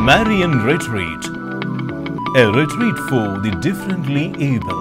Marian Retreat, a retreat for the differently abled.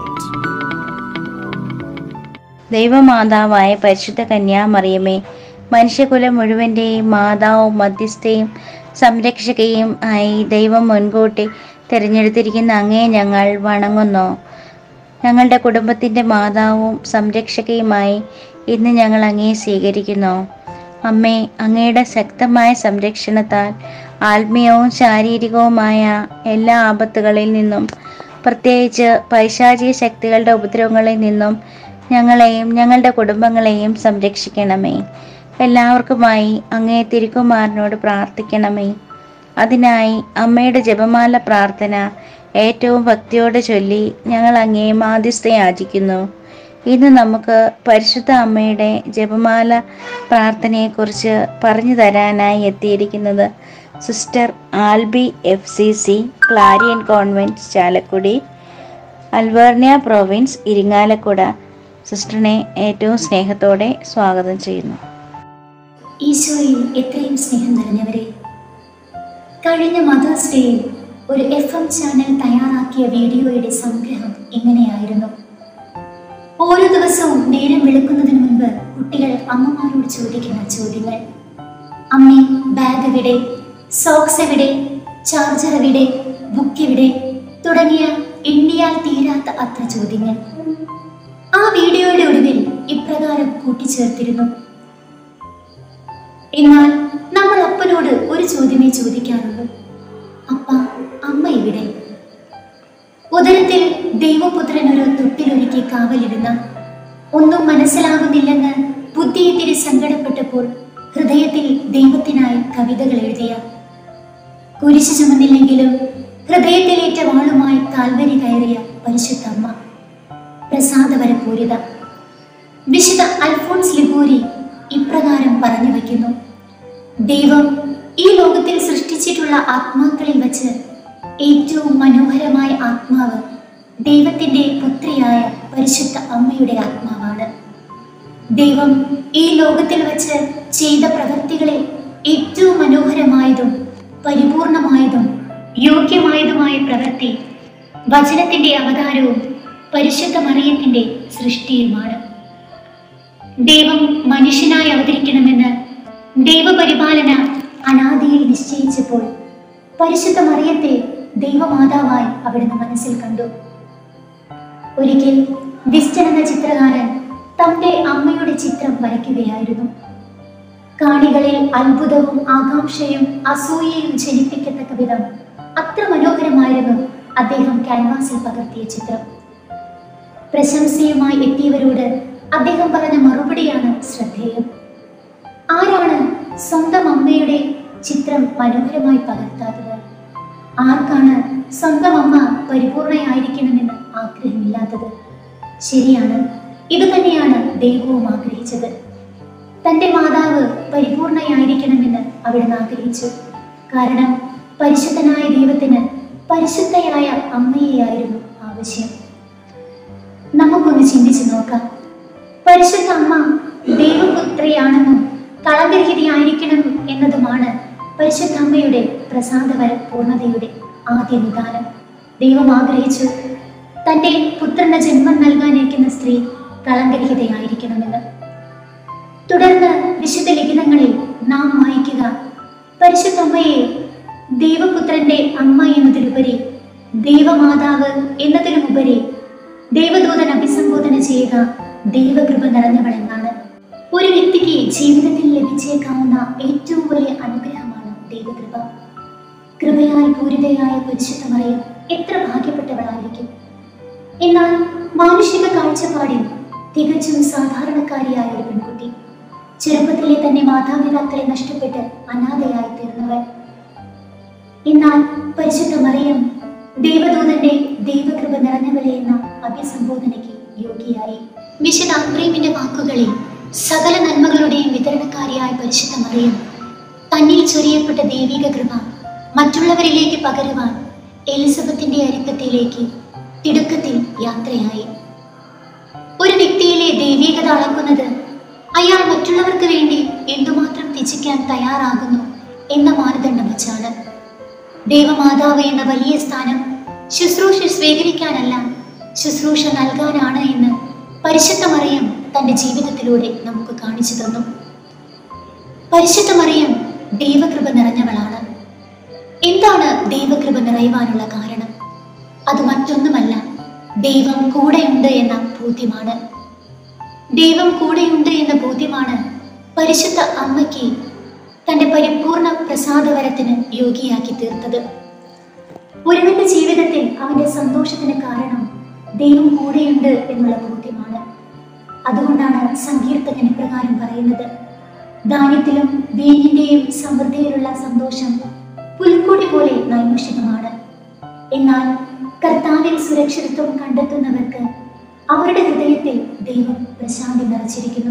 ദൈവമാതാവായ പരിശുദ്ധ കന്യാമറിയമേ മനുഷ്യകുലം മുഴുവൻ്റെയും മാതാവും മധ്യസ്ഥയും സംരക്ഷകയും ആയി ദൈവം മുൻകൂട്ടി തിരഞ്ഞെടുത്തിരിക്കുന്ന അങ്ങേ ഞങ്ങൾ വണങ്ങുന്നു ഞങ്ങളുടെ കുടുംബത്തിൻ്റെ മാതാവും സംരക്ഷകയുമായി ഇന്ന് ഞങ്ങൾ അങ്ങേ സ്വീകരിക്കുന്നു അമ്മേ അങ്ങയുടെ ശക്തമായ സംരക്ഷണത്താൽ ആത്മീയവും ശാരീരികവുമായ എല്ലാ ആപത്തുകളിൽ നിന്നും പ്രത്യേകിച്ച് പൈശാചിക ശക്തികളുടെ ഉപദ്രവങ്ങളിൽ നിന്നും ഞങ്ങളെയും ഞങ്ങളുടെ കുടുംബങ്ങളെയും സംരക്ഷിക്കണമേ എല്ലാവർക്കുമായി അങ്ങേ തിരുക്കുമാരനോട് പ്രാർത്ഥിക്കണമേ അതിനായി അമ്മയുടെ ജപമാല പ്രാർത്ഥന ഏറ്റവും ഭക്തിയോടെ ചൊല്ലി ഞങ്ങൾ അങ്ങേ മാധ്യസ്ഥ യാചിക്കുന്നു ഇന്ന് നമുക്ക് പരിശുദ്ധ അമ്മയുടെ ജപമാല പ്രാർത്ഥനയെക്കുറിച്ച് പറഞ്ഞു തരാനായി എത്തിയിരിക്കുന്നത് sister Albi F C C Clarian convent Chalakudy Alvernia province Irinjalakuda സിസ്റ്ററിനെ ഏറ്റവും സ്നേഹത്തോടെ സ്വാഗതം ചെയ്യുന്നു ഈശോയിൽ എത്രയും സ്നേഹം നിറഞ്ഞവരെ കഴിഞ്ഞ മദേഴ്സ് ഡേയിൽ ഒരു എഫ് എം ചാനൽ തയ്യാറാക്കിയ വീഡിയോയുടെ സംഗ്രഹം ഇങ്ങനെയായിരുന്നു ഓരോ ദിവസവും നേരം വെളുക്കുന്നതിന് മുൻപ് കുട്ടികൾ അമ്മമാരോട് ചോദിക്കുന്ന ചോദ്യങ്ങൾ അമ്മേ ബാഗ് എവിടെ സോക്സ് എവിടെ ചാർജർ എവിടെ ബുക്ക് എവിടെ തുടങ്ങിയ എണ്ണിയാൽ തീരാത്ത അത്ര ചോദ്യങ്ങൾ ആ വീഡിയോയുടെ ഒടുവിൽ ഇപ്രകാരം കൂട്ടിച്ചേർത്തിരുന്നു എന്നാൽ നമ്മൾ അപ്പനോട് ഒരു ചോദ്യമേ ചോദിക്കാറുള്ളൂ അപ്പ അമ്മ എവിടെ ഉദരത്തിൽ ദൈവപുത്രൻ ഒരു തൊട്ടിലൊരുക്കി കാവലിരുന്ന ഒന്നും മനസ്സിലാകുന്നില്ലെന്ന് ബുദ്ധിയിത്തിരി സങ്കടപ്പെട്ടപ്പോൾ ഹൃദയത്തിൽ ദൈവത്തിനായി കവിതകൾ എഴുതിയ കുരിശു ചുമന്നില്ലെങ്കിലും ഹൃദയത്തിലേറ്റ വാളുമായി കാൽവരി കയറിയ പരിശുദ്ധ അമ്മ പ്രസാദവരപൂരിത വിശുദ്ധ അൽഫോൺസ് ലിഗോരി ഇപ്രകാരം പറഞ്ഞു വയ്ക്കുന്നു ദൈവം ഈ ലോകത്തിൽ സൃഷ്ടിച്ചിട്ടുള്ള ആത്മാക്കളിൽ വച്ച് ഏറ്റവും മനോഹരമായ ആത്മാവ് ദൈവത്തിന്റെ പുത്രിയായ പരിശുദ്ധ അമ്മയുടെ ആത്മാവാണ് ദൈവം ഈ ലോകത്തിൽ വച്ച് ചെയ്ത പ്രവൃത്തികളിൽ ഏറ്റവും മനോഹരമായതും പരിപൂർണമായതും യോഗ്യമായതുമായ പ്രവൃത്തി വചനത്തിന്റെ അവതാരവും പരിശുദ്ധ മറിയത്തിന്റെ സൃഷ്ടിയുമാണ് ദൈവം മനുഷ്യനായി അവതരിക്കണമെന്ന് ദൈവപരിപാലന അനാദിയിൽ നിശ്ചയിച്ചപ്പോൾ പരിശുദ്ധ മറിയത്തെ ദൈവമാതാവായി അവിടുന്ന് മനസ്സിൽ കണ്ടു ഒരിക്കൽ വിസ്റ്റൻ എന്ന ചിത്രകാരൻ തന്റെ അമ്മയുടെ ചിത്രം വരയ്ക്കുകയായിരുന്നു കാണികളിൽ അത്ഭുതവും ആകാംക്ഷയും അസൂയയും ജനിപ്പിക്കത്തക്ക വിധം അത്ര മനോഹരമായിരുന്നു അദ്ദേഹം ക്യാൻവാസിൽ പകർത്തിയ ചിത്രം പ്രശംസയുമായി എത്തിയവരോട് അദ്ദേഹം പറഞ്ഞ മറുപടിയാണ് ശ്രദ്ധേയം ആരാണ് സ്വന്തം അമ്മയുടെ ചിത്രം മനോഹരമായി പകർത്താത്തത് ആർക്കാണ് സ്വന്തം അമ്മ പരിപൂർണയായിരിക്കണമെന്ന് ആഗ്രഹമില്ലാത്തത് ശരിയാണ് ഇത് തന്നെയാണ് ദൈവവും ആഗ്രഹിച്ചത് തന്റെ മാതാവ് പരിപൂർണയായിരിക്കണമെന്ന് അവിടുന്ന് ആഗ്രഹിച്ചു കാരണം പരിശുദ്ധനായ ദൈവത്തിന് പരിശുദ്ധയായ അമ്മയെയായിരുന്നു ആവശ്യം നമുക്കൊന്ന് ചിന്തിച്ചു നോക്കാം പരിശുദ്ധ അമ്മ ദൈവപുത്രിയാണെന്നും കളങ്കരഹിതയായിരിക്കണം എന്നതുമാണ് പരിശുദ്ധ അമ്മയുടെ പ്രസാദവര പൂർണ്ണതയുടെ ആദ്യ നിദാനം ദൈവം ആഗ്രഹിച്ചു തന്റെ പുത്രന് ജന്മം നൽകാനിരിക്കുന്ന സ്ത്രീ കളങ്കരഹിതയായിരിക്കണമെന്ന് തുടർന്ന് വിശുദ്ധ ലിഖിതങ്ങളിൽ നാം വായിക്കുക പരിശുദ്ധ അമ്മയെ ദൈവപുത്രന്റെ അമ്മ എന്നതിലുപരി ദൈവമാതാവ് എന്നതിലുമുപരി ദൈവദൂതൻ അഭിസംബോധന ചെയ്യുക ദൈവകൃപ നിറഞ്ഞവളെന്നാണ് ഒരു വ്യക്തിക്ക് ജീവിതത്തിൽ ലഭിച്ചേക്കാവുന്ന ഏറ്റവും വലിയ അനുഗ്രഹമാണ് ദൈവകൃപ കൃപയാൽ പൂരിതയായ പരിശുദ്ധമറിയും എത്ര ഭാഗ്യപ്പെട്ടവളായിരിക്കും എന്നാൽ മാനുഷിക കാഴ്ചപ്പാടിൽ തികച്ചും സാധാരണക്കാരിയായ ഒരു പെൺകുട്ടി ചെറുപ്പത്തിലെ തന്നെ മാതാപിതാക്കളെ നഷ്ടപ്പെട്ട് അനാഥയായി തീർന്നവൾ എന്നാൽ പരിശുദ്ധ മറിയം ദൈവദൂതന്റെ ദൈവകൃപ നിറഞ്ഞവളെ എന്ന അഭിസംബോധനയ്ക്ക് യോഗ്യയായി വിശുദ്ധ അബ്രീമിന്റെ വാക്കുകളിൽ സകല നന്മകളുടെയും വിതരണക്കാരിയായ പരിശുദ്ധ മറിയം തന്നിൽ ചൊരിയപ്പെട്ട ദൈവിക കൃപ മറ്റുള്ളവരിലേക്ക് പകരുവാൻ എലിസബത്തിന്റെ അരിക്കത്തിലേക്ക് തിടുക്കത്തിൽ യാത്രയായി ഒരു വ്യക്തിയിലെ ദൈവികത അളക്കുന്നത് അയാൾ മറ്റുള്ളവർക്ക് വേണ്ടി എന്തുമാത്രം ത്യജിക്കാൻ തയ്യാറാകുന്നു എന്ന മാനദണ്ഡം വച്ചാണ് ദൈവമാതാവ് എന്ന വലിയ സ്ഥാനം ശുശ്രൂഷ സ്വീകരിക്കാനല്ല ശുശ്രൂഷ നൽകാനാണ് എന്ന് പരിശുദ്ധ മറിയം തന്റെ ജീവിതത്തിലൂടെ നമുക്ക് കാണിച്ചു തന്നു പരിശുദ്ധ മറിയം ദൈവകൃപ നിറഞ്ഞവളാണ് എന്താണ് ദൈവകൃപ നിറയുവാനുള്ള കാരണം അത് മറ്റൊന്നുമല്ല ദൈവം കൂടെയുണ്ട് എന്ന ബോധ്യമാണ് ദൈവം കൂടെയുണ്ട് എന്ന ബോധ്യമാണ് പരിശുദ്ധ അമ്മയ്ക്ക് തന്റെ പരിപൂർണ പ്രസാദവരത്തിന് യോഗ്യയാക്കി തീർത്തത് ഒരുവന്റെ ജീവിതത്തിൽ അവന്റെ സന്തോഷത്തിന് കാരണം ദൈവം കൂടെയുണ്ട് എന്നുള്ള ബോധ്യമാണ് അതുകൊണ്ടാണ് സങ്കീർത്തകൻ ഇപ്രകാരം പറയുന്നത് ധാന്യത്തിലും വീഞ്ഞിന്റെയും സമൃദ്ധിയിലുള്ള സന്തോഷം പുൽക്കൊടി പോലെ നൈമിഷികമാണ് എന്നാൽ കർത്താവിൽ സുരക്ഷിതത്വം കണ്ടെത്തുന്നവർക്ക് അവരുടെ ഹൃദയത്തിൽ ദൈവം പ്രശാന്തി നിറച്ചിരിക്കുന്നു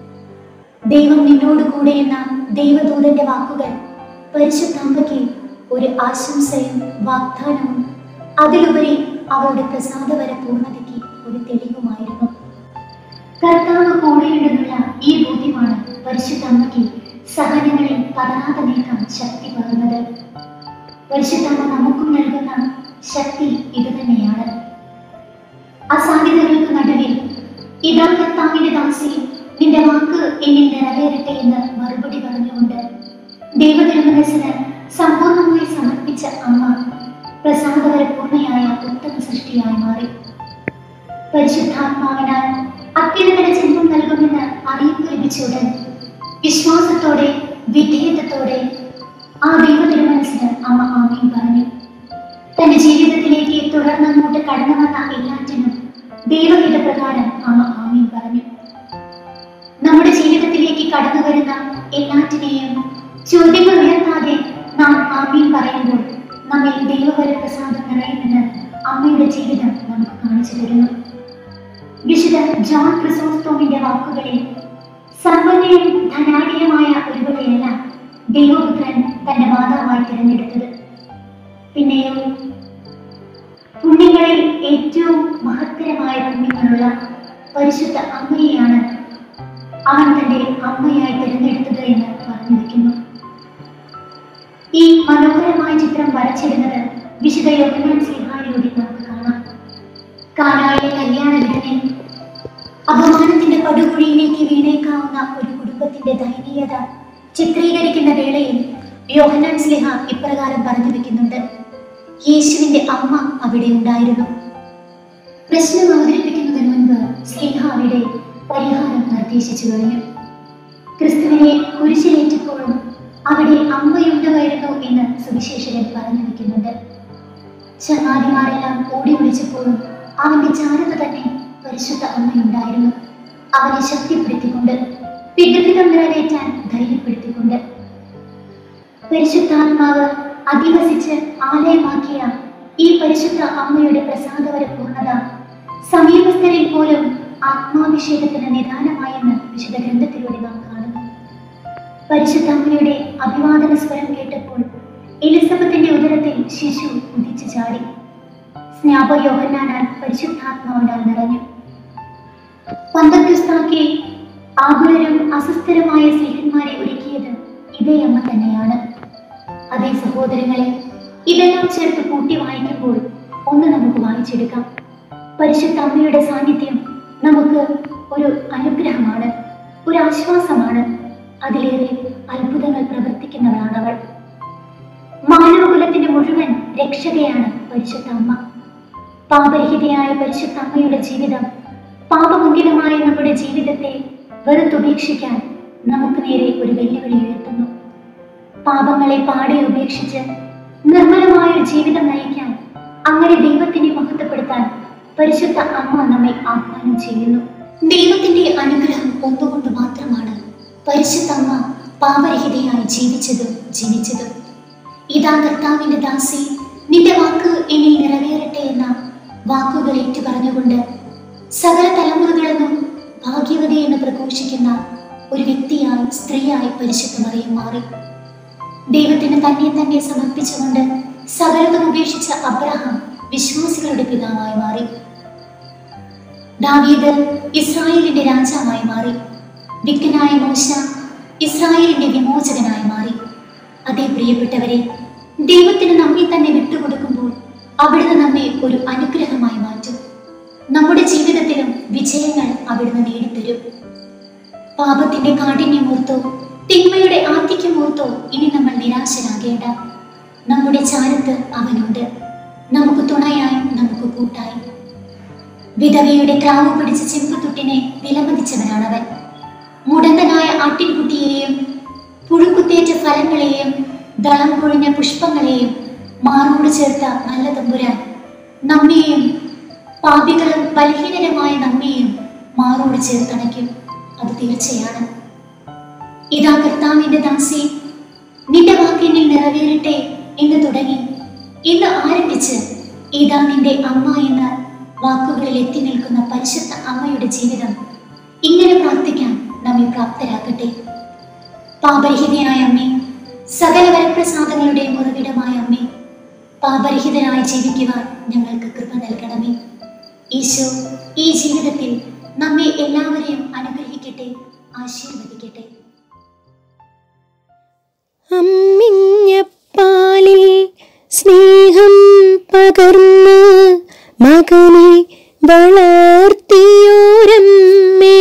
ദൈവം നിന്നോട് കൂടെ എന്ന ദൈവദൂതന്റെ വാക്കുകൾ പരിശുദ്ധ അമ്മയ്ക്ക് ഒരു ആശംസയും വാഗ്ദാനവും അതിലുപരി അവളുടെ പ്രസാദവര പൂർണ്ണതയ്ക്ക് ഒരു തെളിവുമായിരുന്നു കർത്താവ് കൂടെയുണ്ടെന്നുള്ള ഈ ബോധ്യമാണ് പരിശുദ്ധ അമ്മയ്ക്ക് സഹനങ്ങളിൽ പതനാതെ നീക്കാൻ ശക്തി പകർന്നത് പരിശുദ്ധ അമ്മ നമുക്കും നൽകുന്ന ശക്തി ഇതുതന്നെയാണ് അസാധ്യതകൾക്ക് നടുവിൽ ഇതാ കർത്താവിന്റെ ദാസി നിന്റെ വാക്ക് എന്നിൽ നിറവേറട്ടെ എന്ന് മറുപടി പറഞ്ഞുകൊണ്ട് ദൈവതിരുമനസിന് സമ്പൂർണ്ണമായി സമർപ്പിച്ച അമ്മ പ്രസാദപരപൂർണയായ ഉത്തമ സൃഷ്ടിയായി മാറി പരിശുദ്ധാത്മാവിനാൽ അത്യുന്നതര ജന്മം നൽകുമെന്ന് അറിയിപ്പ് ലഭിച്ച ഉടൻ വിശ്വാസത്തോടെ വിധേയത്വത്തോടെ ആ ദൈവതിരുമനസിന് അമ്മ ആമീൻ പറഞ്ഞു തന്റെ ജീവിതത്തിലേക്ക് തുടർന്നങ്ങോട്ട് കടന്നു വന്ന എല്ലാറ്റിനും ദൈവഹിത പ്രകാരം അമ്മ ആമീൻ പറഞ്ഞു നമ്മുടെ ജീവിതത്തിലേക്ക് കടന്നു വരുന്ന എല്ലാറ്റിനെയും ചോദ്യങ്ങൾ ഉയർത്താതെ നാം ആമീൻ പറയുമ്പോൾ നമ്മിൽ ദൈവവര പ്രസാദം നിറയുമെന്ന് അമ്മയുടെ ജീവിതം നമുക്ക് കാണിച്ചു തരുന്നു വിശുദ്ധ ജോൺ ക്രിസോസ്റ്റോമിന്റെ വാക്കുകളിൽ സമ്പന്നയും ധനാഢ്യമായ ഒരുവരെയല്ല ദൈവപുത്രൻ തന്റെ മാതാവായി തിരഞ്ഞെടുത്തത് പിന്നെയോ പുണ്യങ്ങളിൽ ഏറ്റവും മഹത്തരമായ പുണ്യങ്ങളുള്ള പരിശുദ്ധ അമ്മയെയാണ് അവൻ തന്റെ അമ്മയായി തിരഞ്ഞെടുത്തത് എന്ന് പറഞ്ഞു വയ്ക്കുന്നു ഈ മനോഹരമായ ചിത്രം വരച്ചിരുന്നത് വിശുദ്ധ യോഹന്നാൻ സിംഹാരിലൂടെ നമുക്ക് കാണാം കാനായിലെ കല്യാണ വിരുന്നിൽ അപമാനത്തിന്റെ പടുകുഴിയിലേക്ക് വീണേക്കാവുന്ന ഒരു കുടുംബത്തിന്റെ ദയനീയത ചിത്രീകരിക്കുന്ന വേളയിൽ യോഹന്നാൻ സ്ലിഹ ഇപ്രകാരം പറഞ്ഞു വെക്കുന്നുണ്ട് യേശുവിന്റെ അമ്മ അവിടെ ഉണ്ടായിരുന്നു പ്രശ്നം അവതരിപ്പിക്കുന്നതിന് മുൻപ് സ്ലിഹ അവിടെ പരിഹാരം നിർദ്ദേശിച്ചു കഴിഞ്ഞു ക്രിസ്തുവിനെ കുരിശിലേറ്റപ്പോഴും അവിടെ അമ്മയുണ്ടായിരുന്നു എന്ന് സുവിശേഷകൻ പറഞ്ഞു വെക്കുന്നുണ്ട് ചങ്ങാതിമാരെല്ലാം ഓടി ഒളിച്ചപ്പോഴും അവന്റെ ചാരത തന്നെ പരിശുദ്ധ അമ്മയുണ്ടായിരുന്നു അവനെ ശക്തിപ്പെടുത്തിക്കൊണ്ട് പിതൃഹിതം നിറവേറ്റാൻ ധൈര്യപ്പെടുത്തിക്കൊണ്ട് പരിശുദ്ധാത്മാവ് അധിവസിച്ച് ആലയമാക്കിയ ഈ പരിശുദ്ധ അമ്മയുടെ പ്രസാദവര പൂർണ്ണത സമീപസ്ഥരിൽ പോലും ആത്മാഭിഷേകത്തിന് നിദാനമായെന്ന് വിശുദ്ധ ഗ്രന്ഥത്തിലൂടെ നാം കാണുന്നു പരിശുദ്ധ അമ്മയുടെ അഭിവാദന സ്വരം കേട്ടപ്പോൾ എലിസബത്തിന്റെ ഉദരത്തിൽ ശിശു ഉദിച്ചു ചാടി സ്നാപയോഹന്നാനാൽ പരിശുദ്ധാത്മാവിനാൽ നിറഞ്ഞു പന്തക്രിസ്താക്കി ആകുലരും അസ്വസ്ഥരുമായ സ്നേഹന്മാരെ ഒരുക്കിയത് ഇതേ അമ്മ തന്നെയാണ് അതേ സഹോദരങ്ങളെ ഇതെല്ലാം ചേർത്ത് കൂട്ടി വായിക്കുമ്പോൾ ഒന്ന് നമുക്ക് വായിച്ചെടുക്കാം പരിശുദ്ധ അമ്മയുടെ സാന്നിധ്യം നമുക്ക് ഒരു അനുഗ്രഹമാണ് ഒരു ആശ്വാസമാണ് അതിലേറെ അത്ഭുതങ്ങൾ പ്രവർത്തിക്കുന്നവളാണ് അവൾ മാനവകുലത്തിന്റെ മുഴുവൻ രക്ഷകയാണ് പരിശുദ്ധ അമ്മ പാപരഹിതയായ പരിശുദ്ധ അമ്മയുടെ ജീവിതം പാപമംഗലമായ നമ്മുടെ ജീവിതത്തെ വെറുത്തുപേക്ഷിക്കാൻ നമുക്ക് നേരെ ഒരു വെല്ലുവിളി ഉയർത്തുന്നു പാപങ്ങളെ പാടെ ഉപേക്ഷിച്ച് നിർമ്മലമായ ഒരു ജീവിതം നയിക്കാൻ അങ്ങനെ ദൈവത്തിനെ മഹത്വപ്പെടുത്താൻ പരിശുദ്ധ അമ്മ നമ്മെ ആഹ്വാനം ചെയ്യുന്നു ദൈവത്തിന്റെ അനുഗ്രഹം ഒന്നുകൊണ്ട് മാത്രമാണ് പരിശുദ്ധ അമ്മ പാപരഹിതയായി ജീവിച്ചതും ജനിച്ചതും ഇതാ കർത്താവിന്റെ ദാസി നിന്റെ വാക്ക് എന്നിൽ നിറവേറട്ടെ എന്ന വാക്കുകൾ ഏറ്റു പറഞ്ഞുകൊണ്ട് സകല തലമുറകളെന്നും ഭാഗ്യവതി എന്ന് പ്രഘോഷിക്കുന്ന ഒരു വ്യക്തിയായി സ്ത്രീയായി പരിശുദ്ധ മറിയം മാറി ദൈവത്തിന് തന്നെ തന്നെ സമർപ്പിച്ചുകൊണ്ട് സകലതും ഉപേക്ഷിച്ച അബ്രഹാം വിശ്വാസികളുടെ പിതാവായി മാറി ദാവീദ് ഇസ്രായേലിന്റെ രാജാവായി മാറി വിക്കനായ മോശ ഇസ്രായേലിന്റെ വിമോചകനായി മാറി അതേ പ്രിയപ്പെട്ടവരെ ദൈവത്തിന് നമ്മെ തന്നെ വിട്ടുകൊടുക്കുമ്പോൾ അവിടുന്ന് നമ്മെ ഒരു അനുഗ്രഹമായി മാറ്റും നമ്മുടെ ജീവിതത്തിലും വിജയങ്ങൾ അവിടുന്ന് നേടിത്തരും പാപത്തിന്റെ കാഠിന്യമോർത്തോ തിന്മയുടെ ആധിക്യമോർത്തോ ഇനി നമ്മൾ നിരാശരാകേണ്ട നമ്മുടെ ചാരത്ത് അവനുണ്ട് നമുക്ക് തുണയായി നമുക്ക് കൂട്ടായി വിധവയുടെ ക്ലാവ് പിടിച്ച ചെമ്പുതുട്ടിനെ വിലമതിച്ചവനാണവൻ മുടന്തനായ ആട്ടിൻകുട്ടിയെയും പുഴുക്കുത്തേറ്റ ഫലങ്ങളെയും ദളം കൊഴിഞ്ഞ പുഷ്പങ്ങളെയും മാറോട് ചേർത്ത നല്ല തമ്പുരാൻ നമ്മെയും പാപികളും ബലഹീനരുമായ നമ്മെയും മാറോട് ചേർത്തണയ്ക്കും അത് തീർച്ചയാണ് ഇതാ കർത്താവിന്റെ ദാസി നിന്റെ വാക്കിനിൽ നിറവേറട്ടെ എന്ന് തുടങ്ങി ഇന്ന് ആരംഭിച്ച് ഇതാ നിന്റെ അമ്മ എന്ന വാക്കുകളിൽ എത്തി നിൽക്കുന്ന പരിശുദ്ധ അമ്മയുടെ ജീവിതം ഇങ്ങനെ പ്രാർത്ഥിക്കാൻ നമ്മെ പ്രാപ്തരാക്കട്ടെ പാപരഹിതയായ അമ്മേ സകല വരപ്രസാദങ്ങളുടെയും ഉറവിടമായ അമ്മേ പാപരഹിതനായി ജീവിക്കുവാൻ ഞങ്ങൾക്ക് കൃപ നൽകണമേ ഈശോ ഈ ജീവിതത്തിൽ നമ്മെ എല്ലാവരെയും അനുഗ്രഹിക്കട്ടെ ആശീർവദിക്കട്ടെ അമ്മിഞ്ഞപ്പാലിൽ സ്നേഹം പകർന്ന് മകനെ വളർത്തിയോരമ്മേ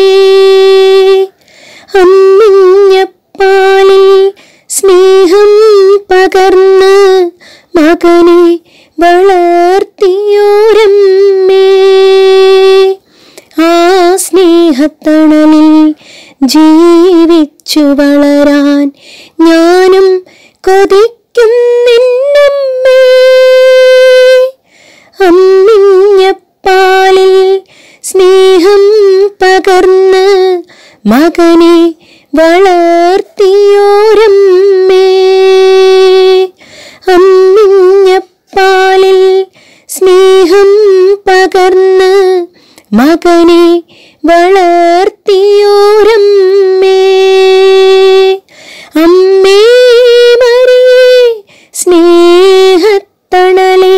അമ്മിഞ്ഞപ്പാലിൽ സ്നേഹം പകർന്ന് മകനെ വളർത്തിയോരമ്മേ ആ സ്നേഹത്തണലിൽ ജീവിച്ചു വളരാൻ ഞാനും കൊതിക്കുന്നിന്നമ്മേ അമ്മിഞ്ഞപ്പാലിൽ സ്നേഹം പകർന്ന് മകനെ വളർത്തിയോരമ്മേ അമ്മിഞ്ഞപ്പാലിൽ സ്നേഹം പകർന്ന് മകനെ വളർത്തിയോരമ്മേ അമ്മേ മരിയേ സ്നേഹത്തണലേ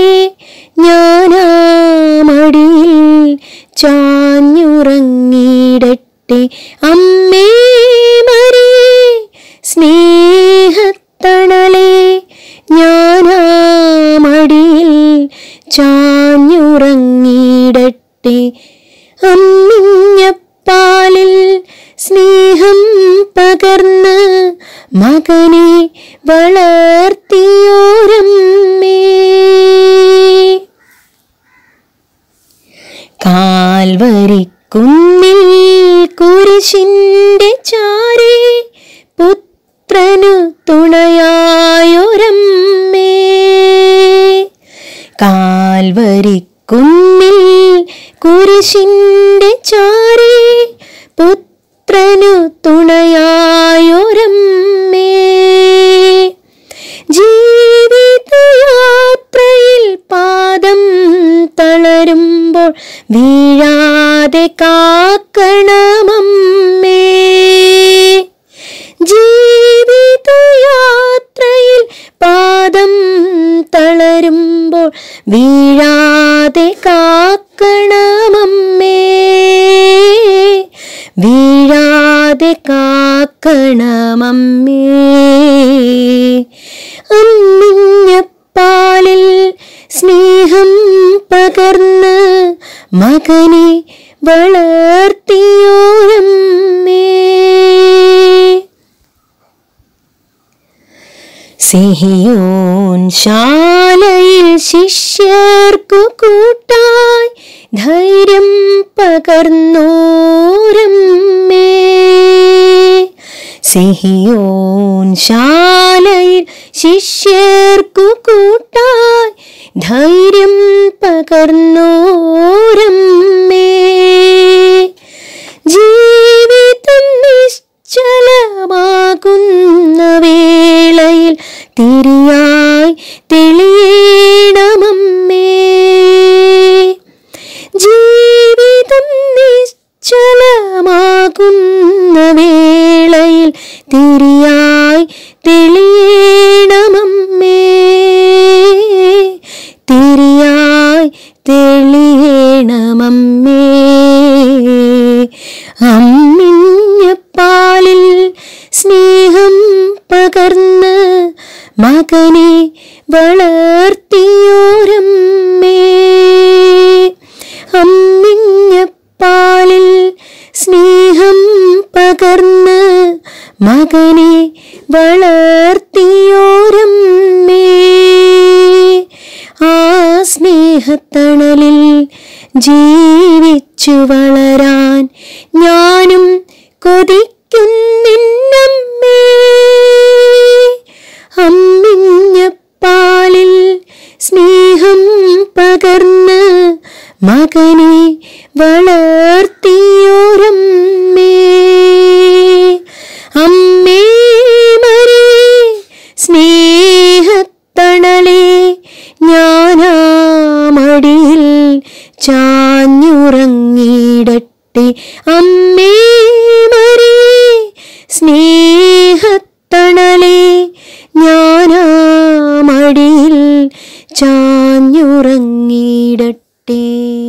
ഞാനാമടിയിൽ ചാഞ്ഞുറങ്ങിയിടട്ടെ അമ്മേ മരിയേ സ്നേഹത്തണലേ ഞാനാമടിയിൽ ചാഞ്ഞുറങ്ങിയിടട്ടെ അമ്മിഞ്ഞപ്പാലിൽ സ്നേഹം പകർന്ന് മകനെ വളർത്തിയോരമ്മേ കാൽവരിക്കുന്നിൽ കുരിശിന്റെ ചാരേ പുത്രനു തുണയായൊരമ്മേ കാൽവരിക്കുന്നിൽ കുരിശിന്റെ ചാരേ പുത്രനു തുണയായൊരമ്മേ ജീവിതയാത്രയിൽ പാദം തളരുമ്പോൾ വീഴാതെ കാക്കണമമ്മേ ജീവിതയാത്രയിൽ പാദം തളരുമ്പോൾ വീഴാതെ കാക്കണമമ്മേ വീഴാതെ കാക്കണമമ്മേ അമ്മിഞ്ഞപ്പാലിൽ സ്നേഹം പകർന്ന് മകനെ വളർത്തിയോരമ്മേ സിഹിയോൻ ശാലയിൽ ശിഷ്യർക്കു കൂട്ടായി ധൈര്യം പകർന്നോരമ്മേ സിഹിയോൻ ശാലയിൽ ശിഷ്യർക്കു കൂട്ടായി ധൈര്യം പകർന്നോരമ്മേ ജീവിതം നിശ്ചലമാകുന്ന വേളയിൽ തിരിയായി തെളിയണമമ്മേ ജീവിതം നിശ്ചലമാകുന്ന വേളയിൽ തിരിയായി തെളിയണമമ്മേ തിരിയായി തെളിയണമമ്മേ അമ്മിഞ്ഞപ്പാലിൽ സ്നേഹം പകർന്ന് മകനെ മകനെ വളർത്തിയോരമ്മേ ആ സ്നേഹത്തണലിൽ ജീവിച്ചു വളരാൻ ഞാനും കൊതിക്കുന്നിന്നമ്മേ അമ്മിഞ്ഞപ്പാലിൽ സ്നേഹം പകർന്ന് മകനെ വളർത്തിയോരമ്മേ അമ്മേ മരേ സ്നേഹത്തണലേ ഞാനാ മടിയിൽ ചാഞ്ഞുറങ്ങിയിടട്ടെ അമ്മേ മരേ സ്നേഹത്തണലേ ഞാനാ മടിയിൽ ചാഞ്ഞുറങ്ങിയിടട്ടെ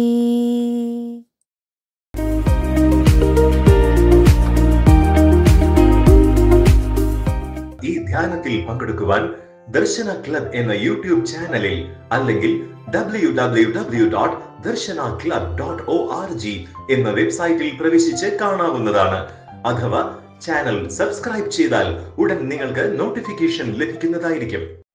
ഈ ധ്യാനത്തിൽ പങ്കെടുക്കുവാൻ ദർശന ക്ലബ് എന്ന യൂട്യൂബ് ചാനലിൽ അല്ലെങ്കിൽ W W W dot Darshana club dot O R G എന്ന വെബ്സൈറ്റിൽ പ്രവേശിച്ച് കാണാവുന്നതാണ് അഥവാ ചാനൽ സബ്സ്ക്രൈബ് ചെയ്താൽ ഉടൻ നിങ്ങൾക്ക് നോട്ടിഫിക്കേഷൻ ലഭിക്കുന്നതായിരിക്കും